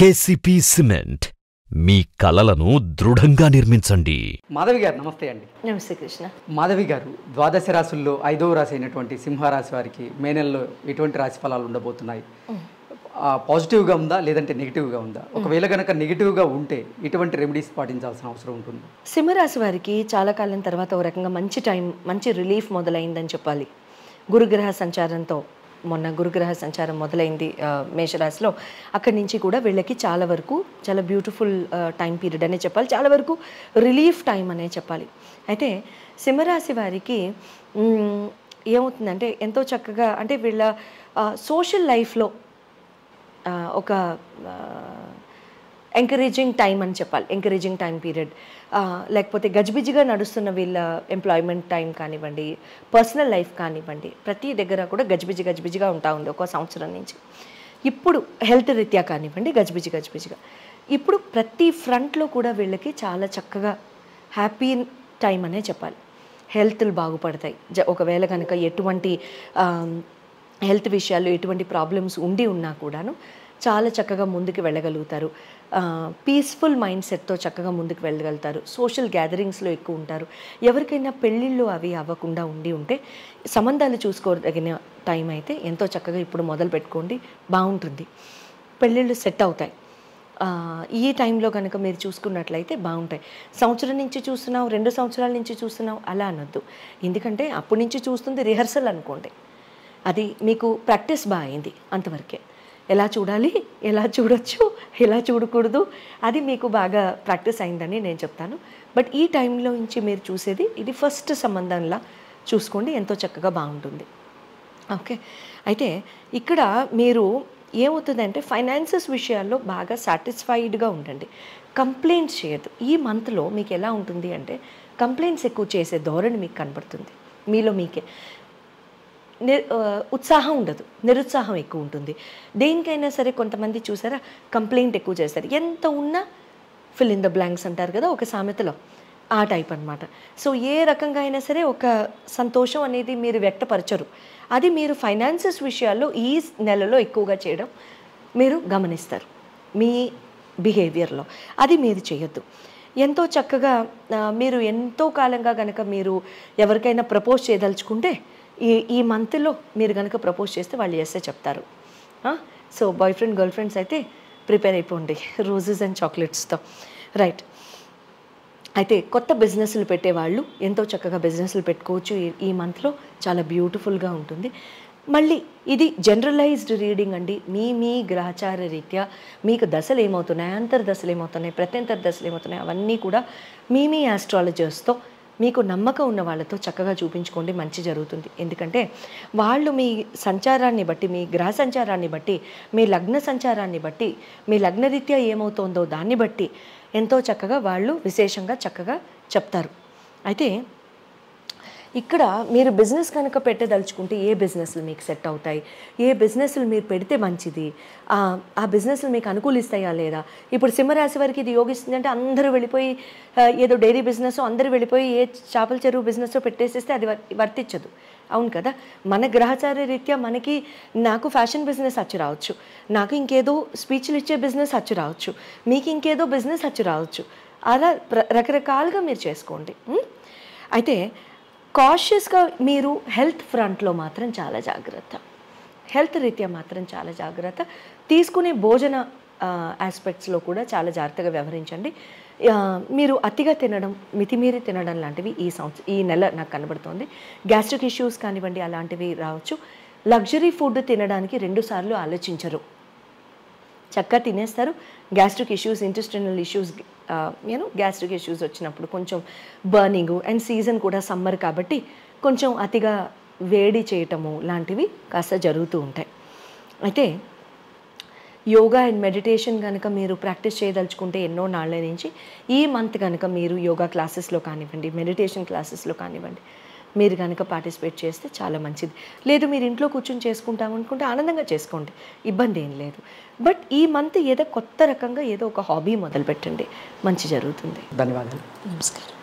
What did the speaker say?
KCP cement మీ కలలను దృఢంగా నిర్మించండి మాధవి గారు నమస్తే అండి నమస్తే కృష్ణ మాధవి గారు ద్వాదశ రాశుల్లో ఐదవ రాశి అయినటువంటి సింహరాశి వారికి మే నెలలో ఎటువంటి రాశి ఫలాలు ఉండబోతున్నాయి ఆ, పాజిటివ్గా ఉందా లేదంటే నెగిటివ్గా ఉందా ఒకవేళ కనుక నెగిటివ్గా ఉంటే ఎటువంటి రెమెడీస్ పాటించాల్సిన అవసరం ఉంటుంది సింహరాశి వారికి చాలా కాలం తర్వాత ఒక రకంగా మంచి టైం మంచి రిలీఫ్ మొదలైందని చెప్పాలి గురుగ్రహ సంచారంతో మొన్న గురుగ్రహ సంచారం మొదలైంది ఆ, మేషరాశిలో అక్కడి నుంచి కూడా వీళ్ళకి చాలా వరకు చాలా బ్యూటిఫుల్ టైం పీరియడ్ అనే చెప్పాలి చాలా వరకు రిలీఫ్ టైం అనే చెప్పాలి అయితే సింహరాశి వారికి మ్, ఏమవుతుందంటే ఎంతో చక్కగా అంటే వీళ్ళ సోషల్ లైఫ్లో ఆ, ఒక ఎంకరేజింగ్ టైం అని చెప్పాలి ఎంకరేజింగ్ టైం పీరియడ్ లేకపోతే గజిబిజిగా నడుస్తున్న వీళ్ళ ఎంప్లాయ్మెంట్ టైం కానివ్వండి పర్సనల్ లైఫ్ కానివ్వండి ప్రతి దగ్గర కూడా గజిబిజి గజిబిజిగా ఉంటా ఉంది ఒక సంవత్సరం నుంచి ఇప్పుడు హెల్త్ రీత్యా కానివ్వండి గజిబిజి గజిబిజిగా ఇప్పుడు ప్రతి ఫ్రంట్లో కూడా వీళ్ళకి చాలా చక్కగా హ్యాపీ టైం అనే చెప్పాలి హెల్త్లు బాగుపడతాయి జ ఒకవేళ కనుక ఎటువంటి ఆమ్, హెల్త్ విషయాల్లో ఎటువంటి ప్రాబ్లమ్స్ ఉండి ఉన్నా కూడాను చాలా చక్కగా ముందుకు వెళ్ళగలుగుతారు పీస్ఫుల్ మైండ్ సెట్తో చక్కగా ముందుకు వెళ్ళగలుగుతారు సోషల్ గ్యాదరింగ్స్లో ఎక్కువ ఉంటారు ఎవరికైనా పెళ్ళిళ్ళు అవి అవ్వకుండా ఉండి ఉంటే సంబంధాలు చూసుకోదగిన టైం అయితే ఎంతో చక్కగా ఇప్పుడు మొదలు పెట్టుకోండి బాగుంటుంది పెళ్ళిళ్ళు సెట్ అవుతాయి ఆ, ఈ టైంలో కనుక మీరు చూసుకున్నట్లయితే బాగుంటాయి సంవత్సరం నుంచి చూస్తున్నావు రెండు సంవత్సరాల నుంచి చూస్తున్నావు అలా అనొద్దు ఎందుకంటే అప్పటి నుంచి చూస్తుంది రిహర్సల్ అనుకోండి అది మీకు ప్రాక్టీస్ బాగా అయింది అంతవరకే ఎలా చూడాలి ఎలా చూడొచ్చు ఎలా చూడకూడదు అది మీకు బాగా ప్రాక్టీస్ అయిందని నేను చెప్తాను బట్ ఈ టైంలో నుంచి మీరు చూసేది ఇది ఫస్ట్ సంబంధంలా చూసుకోండి ఎంతో చక్కగా బాగుంటుంది ఓకే అయితే ఇక్కడ మీరు ఏమవుతుందంటే ఫైనాన్సెస్ విషయాల్లో బాగా సాటిస్ఫైడ్గా ఉండండి కంప్లైంట్స్ చేయొద్దు ఈ మంత్లో మీకు ఎలా ఉంటుంది అంటే కంప్లైంట్స్ ఎక్కువ చేసే ధోరణి మీకు కనబడుతుంది మీలో మీకే నిర్ ఆ, ఉత్సాహం ఉండదు నిరుత్సాహం ఎక్కువ ఉంటుంది దేనికైనా సరే కొంతమంది చూసారా కంప్లైంట్ ఎక్కువ చేస్తారు ఎంత ఉన్నా ఫిల్ ఇన్ ద బ్లాంక్స్ అంటారు కదా ఒక సామెతలో ఆ టైప్ అన్నమాట సో ఏ రకంగా అయినా సరే ఒక సంతోషం అనేది మీరు వ్యక్తపరచరు అది మీరు ఫైనాన్సెస్ విషయాల్లో ఈ నెలలో ఎక్కువగా చేయడం మీరు గమనిస్తారు మీ బిహేవియర్లో అది మీరు చేయొద్దు ఎంతో చక్కగా ఆ, మీరు ఎంతో కాలంగా కనుక మీరు ఎవరికైనా ప్రపోజ్ చేయదలుచుకుంటే ఈ ఈ మంత్లో మీరు కనుక ప్రపోజ్ చేస్తే వాళ్ళు ఎస్ఏ చెప్తారు so boyfriend girlfriends అయితే ప్రిపేర్ అయిపోండి రోజెస్ అండ్ చాక్లెట్స్తో రైట్ అయితే కొత్త బిజినెస్లు పెట్టేవాళ్ళు ఎంతో చక్కగా బిజినెస్లు పెట్టుకోవచ్చు ఈ- ఈ మంత్లో చాలా బ్యూటిఫుల్గా ఉంటుంది మళ్ళీ ఇది జనరలైజ్డ్ రీడింగ్ అండి మీ మీ గ్రహచార రీత్యా మీకు దశలు ఏమవుతున్నాయి అంతర్దశలు ఏమవుతున్నాయి ప్రత్యంతర దశలు ఏమవుతున్నాయి అవన్నీ కూడా మీ మీ ఆస్ట్రాలజర్స్తో మీకు నమ్మకం ఉన్న వాళ్ళతో చక్కగా చూపించుకోండి మంచి జరుగుతుంది ఎందుకంటే వాళ్ళు మీ సంచారాన్ని బట్టి మీ గ్రహ సంచారాన్ని బట్టి మీ లగ్న సంచారాన్ని బట్టి మీ లగ్నరీత్యా ఏమవుతోందో దాన్ని బట్టి ఎంతో చక్కగా వాళ్ళు విశేషంగా చక్కగా చెప్తారు అయితే ఇక్కడ మీరు బిజినెస్ కనుక పెట్టదలుచుకుంటే ఏ బిజినెస్లు మీకు సెట్ అవుతాయి ఏ బిజినెస్లు మీరు పెడితే మంచిది ఆ ఆ బిజినెస్లు మీకు అనుకూలిస్తాయా లేదా ఇప్పుడు సింహరాశి వారికి ఇది యోగిస్తుంది అంటే అందరూ వెళ్ళిపోయి ఆ, ఏదో డైరీ బిజినెస్ అందరూ వెళ్ళిపోయి ఏ చేపల చెరువు బిజినెస్ పెట్టేసేస్తే అది వర్- వర్తించదు అవును కదా మన గ్రహచార రీత్యా మనకి నాకు ఫ్యాషన్ బిజినెస్ వచ్చి రావచ్చు నాకు ఇంకేదో స్పీచ్లు ఇచ్చే బిజినెస్ వచ్చి రావచ్చు మీకు ఇంకేదో బిజినెస్ వచ్చి రావచ్చు అలా ప్ర- రకరకాలుగా మీరు చేసుకోండి ఉం? అయితే కాషియస్గా మీరు హెల్త్ ఫ్రంట్లో మాత్రం చాలా జాగ్రత్త హెల్త్ రీత్యా మాత్రం చాలా జాగ్రత్త తీసుకునే భోజన ఆస్పెక్ట్స్లో కూడా చాలా జాగ్రత్తగా వ్యవహరించండి ఆ, మీరు అతిగా తినడం మితిమీరి తినడం లాంటివి ఈ సంవత్సరం ఈ నెల నాకు కనబడుతోంది గ్యాస్ట్రిక్ ఇష్యూస్ కానివ్వండి అలాంటివి రావచ్చు లగ్జరీ ఫుడ్ తినడానికి రెండుసార్లు ఆలోచించరు చక్కగా తినేస్తారు gastric issues intestinal issues you know gastric issues వచ్చినప్పుడు కొంచెం బర్నింగ్ అండ్ సీజన్ కూడా సమ్మర్ కాబట్టి కొంచెం అతిగా వేడి చేయటము లాంటివి కాస్త జరుగుతూ ఉంటాయి అయితే యోగా అండ్ మెడిటేషన్ కనుక మీరు ప్రాక్టీస్ చేయదలుచుకుంటే ఎన్నో నాళ్ళ నుంచి ఈ మంత్ కనుక మీరు యోగా క్లాసెస్లో కానివ్వండి మెడిటేషన్ క్లాసెస్లో కానివ్వండి మీరు కనుక పార్టిసిపేట్ చేస్తే చాలా మంచిది లేదు మీరు ఇంట్లో కూర్చొని చేసుకుంటాం అనుకుంటే ఆనందంగా చేసుకోండి ఇబ్బంది ఏం లేదు బట్ ఈ మంత్ ఏదో కొత్త రకంగా ఏదో ఒక హాబీ మొదలు పెట్టండి మంచి జరుగుతుంది ధన్యవాదాలు నమస్కారం